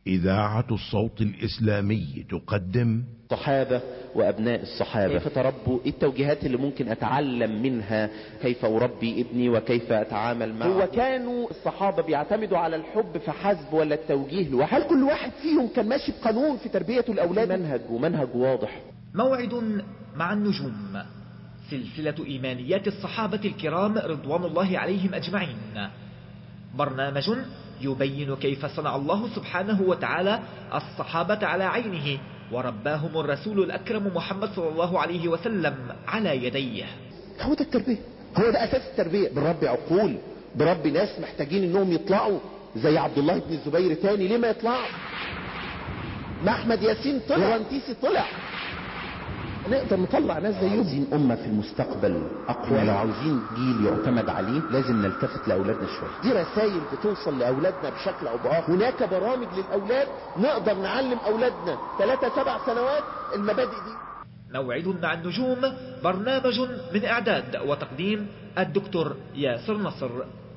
إذاعة الصوت الإسلامي تقدم الصحابة وأبناء الصحابة كيف تربوا إيه التوجيهات اللي ممكن أتعلم منها كيف أربي ابني وكيف أتعامل معه هو كانوا الصحابة بيعتمدوا على الحب فحسب ولا التوجيه لوحده هل كل واحد فيهم كان ماشي بقانون في تربية الأولاد منهج ومنهج واضح موعد مع النجوم سلسلة إيمانيات الصحابة الكرام رضوان الله عليهم أجمعين برنامج يبين كيف صنع الله سبحانه وتعالى الصحابة على عينه ورباهم الرسول الأكرم محمد صلى الله عليه وسلم على يديه هو ده التربية هو ده أساس التربية بربي عقول بربي ناس محتاجين انهم يطلعوا زي عبد الله بن الزبير تاني ليه ما يطلعوا ما احمد ياسين طلع ورنتيسي طلع نقدر نطلع ناس زيهم عاوزين أمة في المستقبل أقوى لو عاوزين جيل يعتمد عليه لازم نلتفت لأولادنا شوية دي رسائل بتوصل لأولادنا بشكل أو بآخر هناك برامج للأولاد نقدر نعلم أولادنا ثلاثة سبع سنوات المبادئ دي موعد مع النجوم برنامج من إعداد وتقديم الدكتور ياسر نصر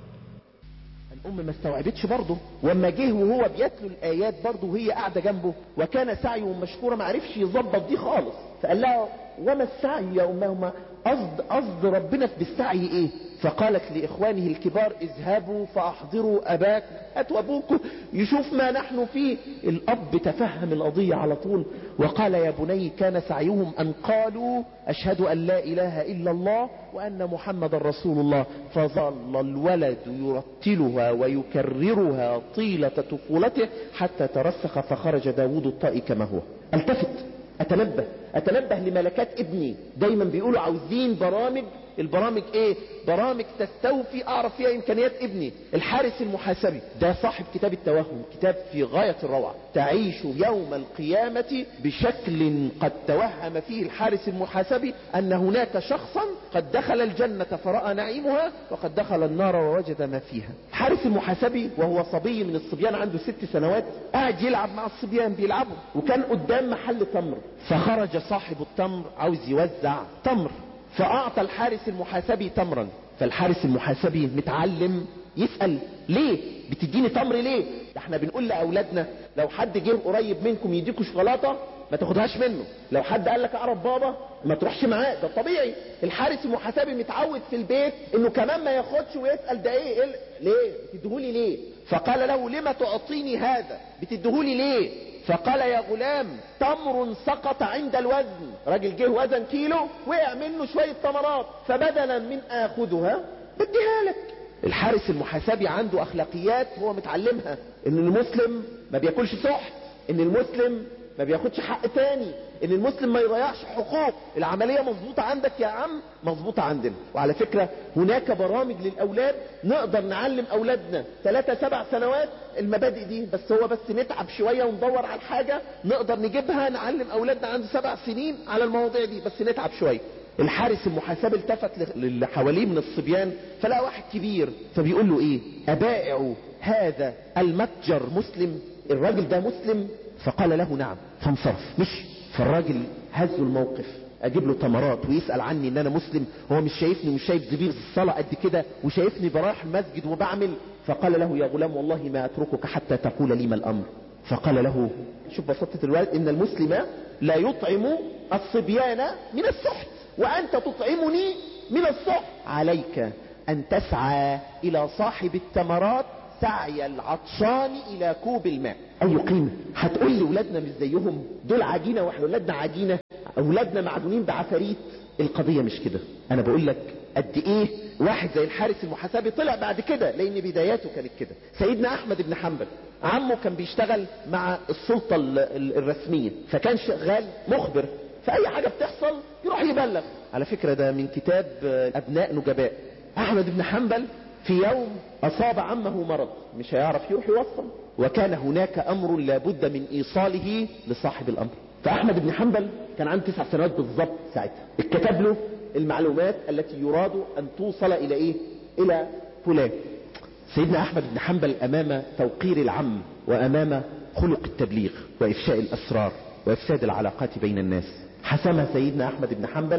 الأم ما استوعبتش برضه وما جه وهو بيتلو الآيات برضه وهي قاعدة جنبه وكان سعيه مشكورا ما عرفش يظبط دي خالص فقال لها وما السعي يا أمهما قصد قصد ربنا بالسعي إيه فقالت لإخوانه الكبار اذهبوا فأحضروا أباك هاتوا أبوكم يشوف ما نحن فيه الأب تفهم القضية على طول وقال يا بني كان سعيهم أن قالوا أشهد أن لا إله إلا الله وأن محمد رسول الله فظل الولد يرتلها ويكررها طيلة طفولته حتى ترسخ فخرج داود الطائي كما هو التفت اتنبه اتنبه لملكات ابني دايما بيقولوا عاوزين برامج البرامج ايه برامج تستوفي اعرف فيها امكانيات ابني الحارس المحاسبي ده صاحب كتاب التوهم كتاب في غاية الروعة تعيش يوم القيامة بشكل قد توهم فيه الحارس المحاسبي ان هناك شخصا قد دخل الجنة فرأى نعيمها وقد دخل النار ووجد ما فيها الحارس المحاسبي وهو صبي من الصبيان عنده ست سنوات قاعد يلعب مع الصبيان بيلعبوا وكان قدام محل تمر فخرج صاحب التمر عاوز يوزع تمر فأعطى الحارس المحاسبي تمرا فالحارس المحاسبي متعلم يسأل ليه بتديني تمر ليه ده احنا بنقول لأولادنا لو حد جه قريب منكم يديكوا شوكولاته ما تاخدهاش منه لو حد قال لك اعرف بابا ما تروحش معاه ده طبيعي الحارس المحاسبي متعود في البيت انه كمان ما ياخدش ويسأل ده ايه, إيه ليه بتديهولي ليه فقال له لما تعطيني هذا بتديهولي ليه فقال يا غلام تمر سقط عند الوزن راجل جه وزن كيلو وقع منه شوية تمرات فبدلا من اخذها بديها لك الحارس المحاسبي عنده اخلاقيات هو متعلمها ان المسلم ما بياكلش سحت ان المسلم ما بياخدش حق تاني ان المسلم ما يضيعش حقوق العملية مظبوطة عندك يا عم مظبوطة عندنا وعلى فكرة هناك برامج للاولاد نقدر نعلم اولادنا ثلاثة سبع سنوات المبادئ دي بس هو بس نتعب شوية وندور على الحاجة نقدر نجيبها نعلم اولادنا عنده سبع سنين على المواضيع دي بس نتعب شوية الحارس المحاسب التفت للي حواليه من الصبيان فلقى واحد كبير فبيقول له ايه ابائع هذا المتجر مسلم الراجل ده مسلم فقال له نعم فانصرف مش فالراجل هز الموقف اجيب له تمرات ويسأل عني ان انا مسلم هو مش شايفني مش شايف زبير الصلاة قد كده وشايفني براح المسجد وبعمل فقال له يا غلام والله ما اتركك حتى تقول لي ما الامر فقال له شوف بساطة الوالد ان المسلم لا يطعم الصبيان من السحت وانت تطعمني من السحت عليك ان تسعى الى صاحب التمرات سعي العطشان الى كوب الماء اي قيمة هتقول لي ولادنا مش زيهم دول عجينة واحنا ولادنا عجينة اولادنا معدونين بعفاريت القضية مش كده انا بقول لك قد ايه واحد زي الحارس المحاسبي طلع بعد كده لان بداياته كانت كده سيدنا احمد بن حنبل عمه كان بيشتغل مع السلطة الرسمية فكان شغال مخبر فاي حاجة بتحصل يروح يبلغ على فكرة ده من كتاب ابناء نجباء احمد بن حنبل في يوم اصاب عمه مرض مش هيعرف يروح يوصل وكان هناك امر لابد من ايصاله لصاحب الامر فاحمد بن حنبل كان عنده تسع سنوات بالضبط ساعتها اتكتب له المعلومات التي يراد ان توصل الى ايه الى فلان سيدنا احمد بن حنبل امام توقير العم وامام خلق التبليغ وافشاء الاسرار وافساد العلاقات بين الناس حسم سيدنا احمد بن حنبل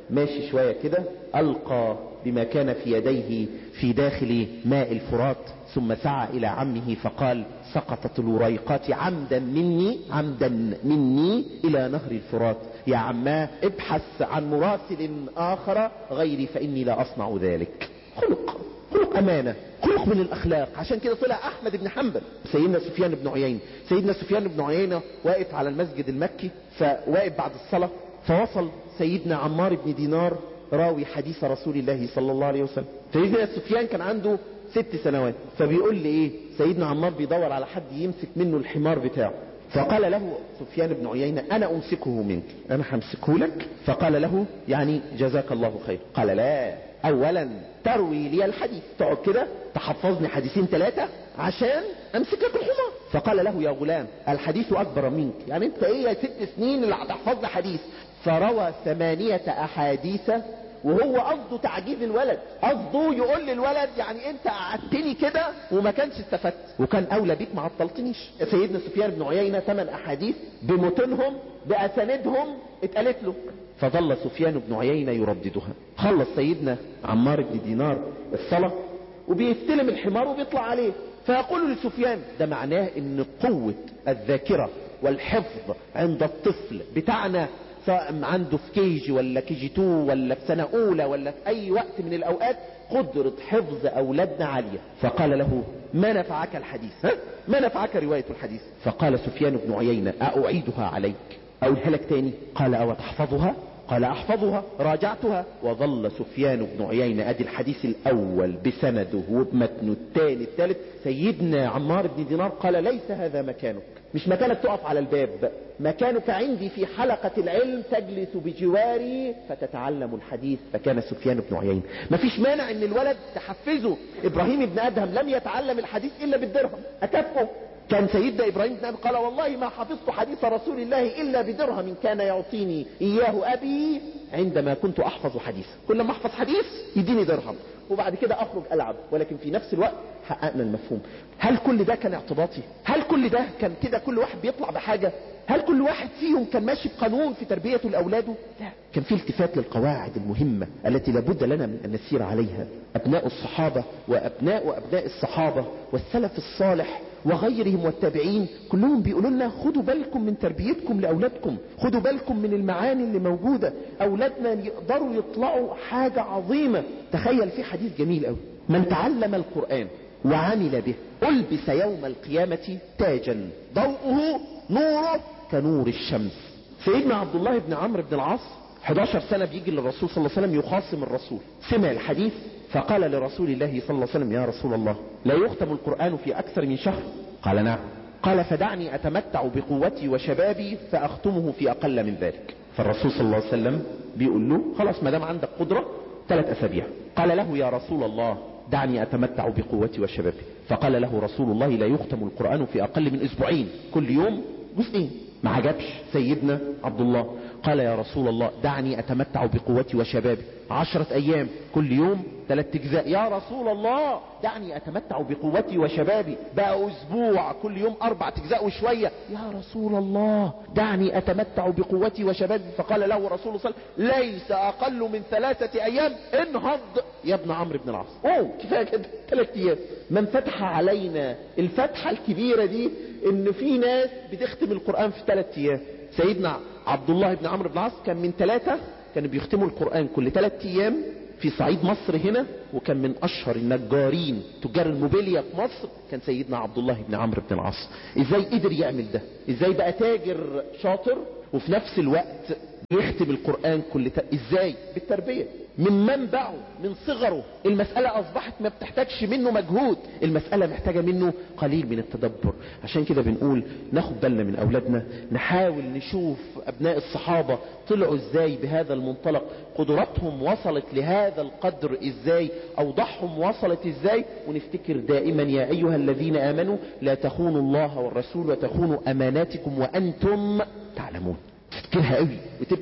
ماشي شوية كده ألقى بما كان في يديه في داخل ماء الفرات ثم سعى إلى عمه فقال سقطت الوريقات عمدا مني عمدا مني إلى نهر الفرات يا عماه ابحث عن مراسل آخر غيري فإني لا أصنع ذلك خلق خلق أمانة خلق من الأخلاق عشان كده طلع أحمد بن حنبل سيدنا سفيان بن عيينة سيدنا سفيان بن عيينة واقف على المسجد المكي فواقف بعد الصلاة فوصل سيدنا عمار بن دينار راوي حديث رسول الله صلى الله عليه وسلم سيدنا سفيان كان عنده ست سنوات فبيقول لي ايه سيدنا عمار بيدور على حد يمسك منه الحمار بتاعه فقال له سفيان بن عيينة انا امسكه منك انا همسكه لك فقال له يعني جزاك الله خير قال لا اولا تروي لي الحديث تقعد كده تحفظني حديثين ثلاثة عشان امسك لك الحمار فقال له يا غلام الحديث اكبر منك يعني انت ايه يا ست سنين اللي هتحفظ لي حديث فروى ثمانية احاديث وهو قصده تعجيز الولد قصده يقول للولد يعني انت قعدتني كده وما كانش استفدت وكان اولى بيك ما عطلتنيش سيدنا سفيان بن عيينة ثمان احاديث بمتنهم باساندهم اتقالت له فظل سفيان بن عيينة يرددها خلص سيدنا عمار بن دينار الصلاة وبيستلم الحمار وبيطلع عليه فيقول لسفيان ده معناه ان قوة الذاكرة والحفظ عند الطفل بتاعنا سواء عنده في كيجي ولا كيجي تو ولا في سنة اولى ولا في اي وقت من الاوقات قدرة حفظ اولادنا عالية فقال له ما نفعك الحديث ها؟ ما نفعك رواية الحديث فقال سفيان بن عيينة أأعيدها عليك اقولها لك تاني قال او تحفظها قال احفظها راجعتها وظل سفيان بن عيينة ادي الحديث الاول بسنده وبمتنه الثاني الثالث سيدنا عمار بن دينار قال ليس هذا مكانك مش مكانك تقف على الباب مكانك عندي في حلقة العلم تجلس بجواري فتتعلم الحديث فكان سفيان بن عيينة مفيش مانع ان الولد تحفزه ابراهيم بن ادهم لم يتعلم الحديث الا بالدرهم اكفه كان سيدنا ابراهيم بن ادهم قال والله ما حفظت حديث رسول الله الا بدرهم كان يعطيني اياه ابي عندما كنت احفظ حديث كل ما احفظ حديث يديني درهم وبعد كده اخرج العب ولكن في نفس الوقت حققنا المفهوم هل كل ده كان اعتباطي هل كل ده كان كده كل واحد بيطلع بحاجة هل كل واحد فيهم كان ماشي بقانون في تربيته لاولاده لا كان في التفات للقواعد المهمة التي لابد لنا من ان نسير عليها ابناء الصحابة وابناء وابناء الصحابة والسلف الصالح وغيرهم والتابعين كلهم بيقولوا لنا خدوا بالكم من تربيتكم لاولادكم خدوا بالكم من المعاني اللي موجودة اولادنا يقدروا يطلعوا حاجة عظيمة تخيل في حديث جميل قوي من تعلم القرآن وعمل به ألبس يوم القيامة تاجا ضوءه نوره كنور الشمس سيدنا عبد الله بن عمرو بن العاص 11 سنة بيجي للرسول صلى الله عليه وسلم يخاصم الرسول سمع الحديث فقال لرسول الله صلى الله عليه وسلم يا رسول الله لا يختم القرآن في أكثر من شهر قال نعم قال فدعني أتمتع بقوتي وشبابي فأختمه في أقل من ذلك فالرسول صلى الله عليه وسلم بيقول له خلاص ما دام عندك قدرة ثلاث أسابيع قال له يا رسول الله دعني أتمتع بقوتي وشبابي فقال له رسول الله لا يختم القرآن في أقل من أسبوعين كل يوم جزئين ما عجبش سيدنا عبد الله قال يا رسول الله دعني أتمتع بقوتي وشبابي عشرة أيام كل يوم ثلاث أجزاء يا رسول الله دعني أتمتع بقوتي وشبابي بقى أسبوع كل يوم أربع أجزاء وشوية يا رسول الله دعني أتمتع بقوتي وشبابي فقال له رسول الله صلى الله عليه وسلم ليس أقل من ثلاثة أيام انهض يا ابن عمرو بن العاص أوه كفاية كده ثلاث أيام من فتح علينا الفتحة الكبيرة دي إن في ناس بتختم القرآن في ثلاث أيام سيدنا عبد الله بن عمرو بن العاص كان من ثلاثة كانوا بيختموا القرآن كل ثلاث ايام في صعيد مصر هنا وكان من اشهر النجارين تجار الموبيليا في مصر كان سيدنا عبد الله بن عمرو بن العاص ازاي قدر يعمل ده ازاي بقى تاجر شاطر وفي نفس الوقت بيختم القرآن كل ت... ازاي بالتربية من منبعه من صغره المسألة اصبحت ما بتحتاجش منه مجهود المسألة محتاجة منه قليل من التدبر عشان كده بنقول ناخد بالنا من اولادنا نحاول نشوف ابناء الصحابة طلعوا ازاي بهذا المنطلق قدراتهم وصلت لهذا القدر ازاي اوضاعهم وصلت ازاي ونفتكر دائما يا ايها الذين امنوا لا تخونوا الله والرسول وتخونوا اماناتكم وانتم تعلمون تفتكرها قوي وتبقى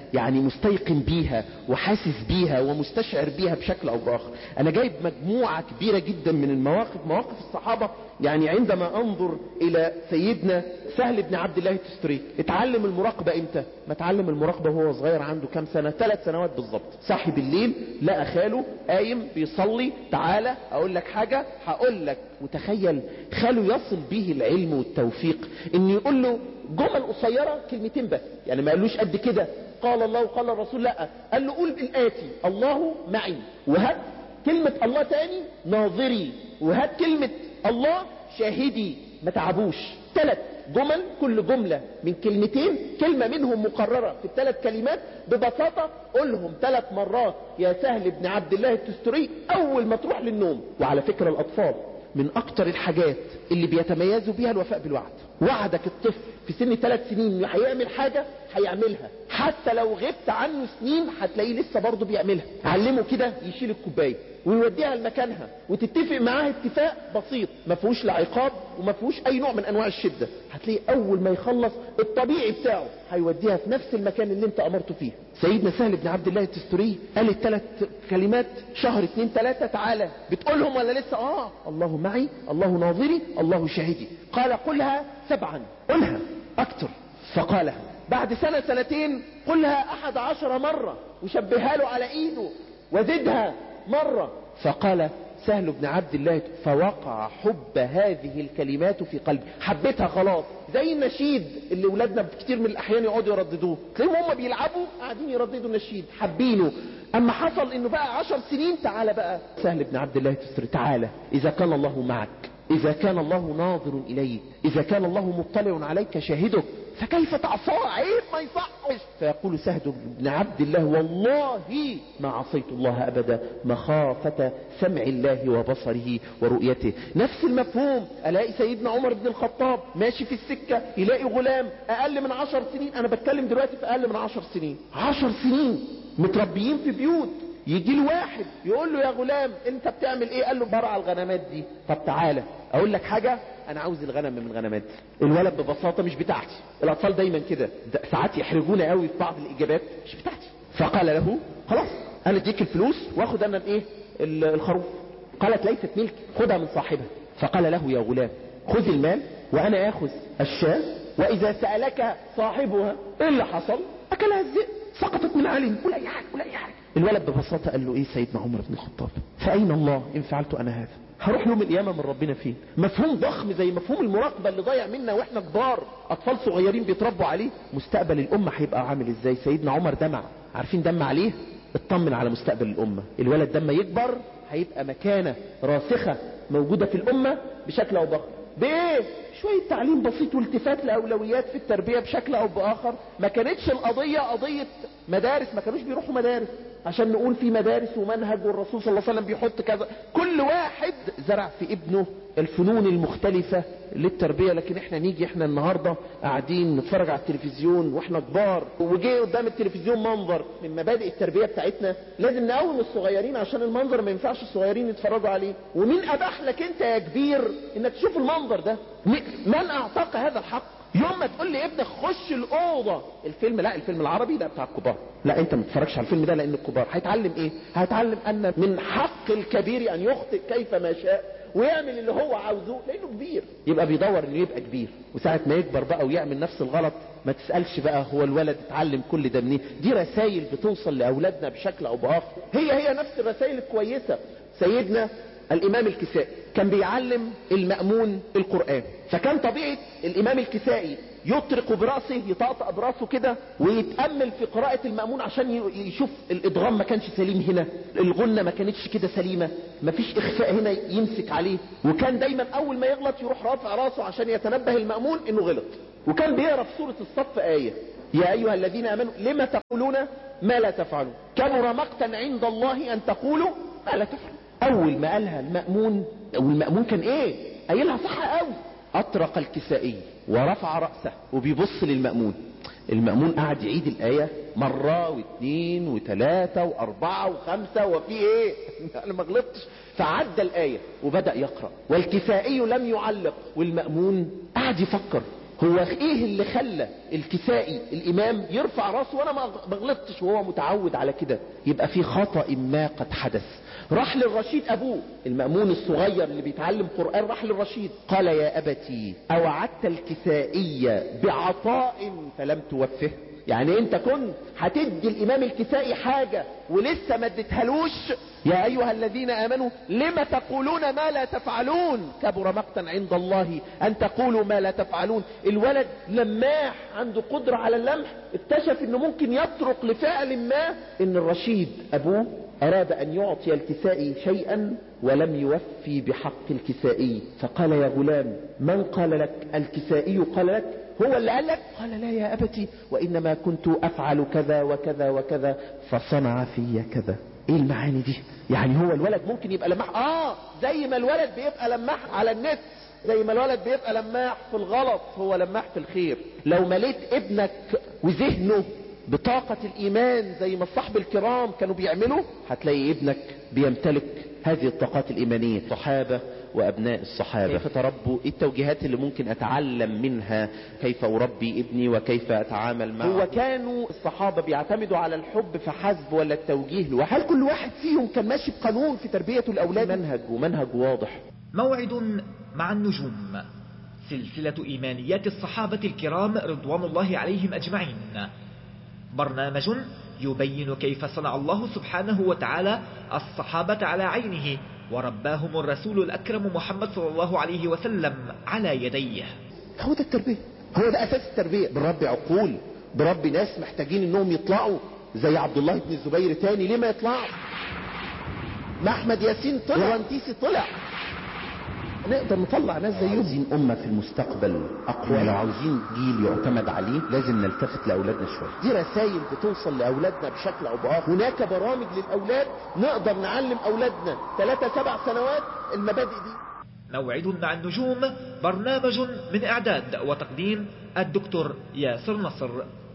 يعني مستيقن بيها وحاسس بيها ومستشعر بيها بشكل او باخر انا جايب مجموعة كبيرة جدا من المواقف مواقف الصحابة يعني عندما انظر الى سيدنا سهل بن عبد الله التستري اتعلم المراقبة امتى ما اتعلم المراقبة وهو صغير عنده كام سنة ثلاث سنوات بالظبط صاحي بالليل لقى خاله قايم بيصلي تعالى اقول لك حاجة هقول لك وتخيل خاله يصل به العلم والتوفيق ان يقول له جمل قصيرة كلمتين بس يعني ما قالوش قد كده قال الله وقال الرسول لا قال له قول بالآتي الله معي وهات كلمة الله تاني ناظري وهات كلمة الله شاهدي ما تعبوش ثلاث جمل كل جملة من كلمتين كلمة منهم مقررة في الثلاث كلمات ببساطة قولهم ثلاث مرات يا سهل بن عبد الله التستري اول ما تروح للنوم وعلى فكرة الاطفال من اكتر الحاجات اللي بيتميزوا بيها الوفاء بالوعد وعدك الطفل في سن ثلاث سنين هيعمل حاجة هيعملها حتى لو غبت عنه سنين هتلاقيه لسه برضه بيعملها علمه كده يشيل الكوبايه ويوديها لمكانها وتتفق معاه اتفاق بسيط ما فيهوش لا عقاب وما فيهوش اي نوع من انواع الشده هتلاقيه اول ما يخلص الطبيعي بتاعه هيوديها في نفس المكان اللي انت امرته فيه سيدنا سهل بن عبد الله التستري قال الثلاث كلمات شهر اتنين تلاتة تعالى بتقولهم ولا لسه اه الله معي الله ناظري الله شاهدي قال قلها سبعا قلها اكتر فقالها بعد سنة سنتين قلها احد عشر مرة وشبهها له على ايده وزدها مرة فقال سهل بن عبد الله فوقع حب هذه الكلمات في قلبي حبيتها خلاص زي النشيد اللي ولادنا كتير من الاحيان يقعدوا يرددوه تلاقيهم هم بيلعبوا قاعدين يرددوا النشيد حابينه اما حصل انه بقى عشر سنين تعالى بقى سهل بن عبد الله تسري تعالى اذا كان الله معك اذا كان الله ناظر اليك اذا كان الله مطلع عليك شاهدك فكيف تعصاه عيب ما يصحش فيقول سهد بن عبد الله والله ما عصيت الله ابدا مخافة سمع الله وبصره ورؤيته نفس المفهوم الاقي سيدنا عمر بن الخطاب ماشي في السكة يلاقي غلام اقل من عشر سنين انا بتكلم دلوقتي في اقل من عشر سنين عشر سنين متربيين في بيوت يجي له واحد يقول له يا غلام انت بتعمل ايه قال له برع الغنمات دي طب تعالى اقول لك حاجة انا عاوز الغنم من الغنمات دي الولد ببساطة مش بتاعتي الاطفال دايما كده ساعات يحرجونا قوي في بعض الاجابات مش بتاعتي فقال له خلاص انا اديك الفلوس واخد انا الايه الخروف قالت ليست ملك خدها من صاحبها فقال له يا غلام خذ المال وانا اخذ الشاة واذا سألك صاحبها ايه اللي حصل اكلها الذئب سقطت من عليه ولا اي حاجه ولا اي حاجه الولد ببساطه قال له ايه سيدنا عمر بن الخطاب فاين الله ان فعلت انا هذا هروح يوم القيامه من ربنا فين مفهوم ضخم زي مفهوم المراقبه اللي ضايع منا واحنا كبار اطفال صغيرين بيتربوا عليه مستقبل الامه هيبقى عامل ازاي سيدنا عمر دمع عارفين دمع عليه اطمن على مستقبل الامه الولد لما يكبر هيبقى مكانه راسخه موجوده في الامه بشكل او باخر بايه شوية تعليم بسيط والتفات لأولويات في التربية بشكل أو بآخر ما كانتش القضية قضية مدارس ما كانوش بيروحوا مدارس عشان نقول في مدارس ومنهج والرسول صلى الله عليه وسلم بيحط كذا كل واحد زرع في ابنه الفنون المختلفة للتربية لكن احنا نيجي احنا النهاردة قاعدين نتفرج على التلفزيون واحنا كبار وجي قدام التلفزيون منظر من مبادئ التربية بتاعتنا لازم نقوم الصغيرين عشان المنظر ما ينفعش الصغيرين يتفرجوا عليه ومين اباح لك انت يا كبير انك تشوف المنظر ده من اعطاك هذا الحق يوم ما تقول لي ابنك خش الاوضه الفيلم لا الفيلم العربي ده بتاع الكبار لا انت ما تتفرجش على الفيلم ده لان الكبار هيتعلم ايه هيتعلم ان من حق الكبير ان يخطئ كيف ما شاء ويعمل اللي هو عاوزه لانه كبير يبقى بيدور انه يبقى كبير وساعه ما يكبر بقى ويعمل نفس الغلط ما تسالش بقى هو الولد اتعلم كل ده منين دي رسائل بتوصل لاولادنا بشكل او باخر هي هي نفس الرسائل الكويسه سيدنا الامام الكسائي كان بيعلم المأمون القرآن فكان طبيعة الامام الكسائي يطرق برأسه يطقطق برأسه كده ويتأمل في قراءة المأمون عشان يشوف الادغام ما كانش سليم هنا الغنة ما كانتش كده سليمة ما فيش اخفاء هنا يمسك عليه وكان دايما اول ما يغلط يروح رافع راسه عشان يتنبه المأمون انه غلط وكان بيقرا في سورة الصف آية يا ايها الذين امنوا لما تقولون ما لا تفعلون كبر مقتا عند الله ان تقولوا ما لا تفعلون اول ما قالها المأمون والمأمون كان ايه قايلها صح قوي اطرق الكسائي ورفع رأسه وبيبص للمأمون المأمون قعد يعيد الآية مرة واثنين وثلاثة واربعة وخمسة وفي ايه انا ما غلطتش فعدى الآية وبدأ يقرأ والكسائي لم يعلق والمأمون قعد يفكر هو ايه اللي خلى الكسائي الامام يرفع راسه وانا ما غلطتش وهو متعود على كده يبقى في خطأ ما قد حدث راح للرشيد ابوه المأمون الصغير اللي بيتعلم قرآن راح للرشيد قال يا ابتي اوعدت الكسائي بعطاء فلم توفه يعني انت كنت هتدي الامام الكسائي حاجة ولسه ما اديتهالوش يا ايها الذين امنوا لم تقولون ما لا تفعلون كبر مقتا عند الله ان تقولوا ما لا تفعلون الولد لماح عنده قدرة على اللمح اكتشف انه ممكن يطرق لفعل ما ان الرشيد ابوه اراد ان يعطي الكسائي شيئا ولم يوفي بحق الكسائي فقال يا غلام من قال لك الكسائي قال لك هو اللي قال لك قال لا يا أبتي وإنما كنت أفعل كذا وكذا وكذا فصنع في كذا ايه المعاني دي يعني هو الولد ممكن يبقى لماح اه زي ما الولد بيبقى لماح على النت زي ما الولد بيبقى لماح في الغلط هو لماح في الخير لو مليت ابنك وذهنه بطاقة الإيمان زي ما الصحب الكرام كانوا بيعملوا هتلاقي ابنك بيمتلك هذه الطاقات الإيمانية صحابة وأبناء الصحابة كيف تربوا إيه التوجيهات اللي ممكن أتعلم منها كيف أربي ابني وكيف أتعامل معه هو كانوا الصحابة بيعتمدوا على الحب فحسب ولا التوجيه له هل كل واحد فيهم كان ماشي بقانون في تربية الأولاد منهج ومنهج واضح موعد مع النجوم سلسلة إيمانيات الصحابة الكرام رضوان الله عليهم أجمعين برنامج يبين كيف صنع الله سبحانه وتعالى الصحابة على عينه ورباهم الرسول الأكرم محمد صلى الله عليه وسلم على يديه هو ده التربية هو ده أساس التربية بربي عقول بربي ناس محتاجين انهم يطلعوا زي عبد الله بن الزبير تاني ليه ما يطلعوا ما احمد ياسين طلع ورنتيسي طلع نقدر نطلع ناس زيهم عاوزين أمة في المستقبل أقوى لو عاوزين جيل يعتمد عليه لازم نلتفت لأولادنا شوية دي رسائل بتوصل لأولادنا بشكل أو بآخر هناك برامج للأولاد نقدر نعلم أولادنا ثلاثة سبع سنوات المبادئ دي موعد مع النجوم برنامج من إعداد وتقديم الدكتور ياسر نصر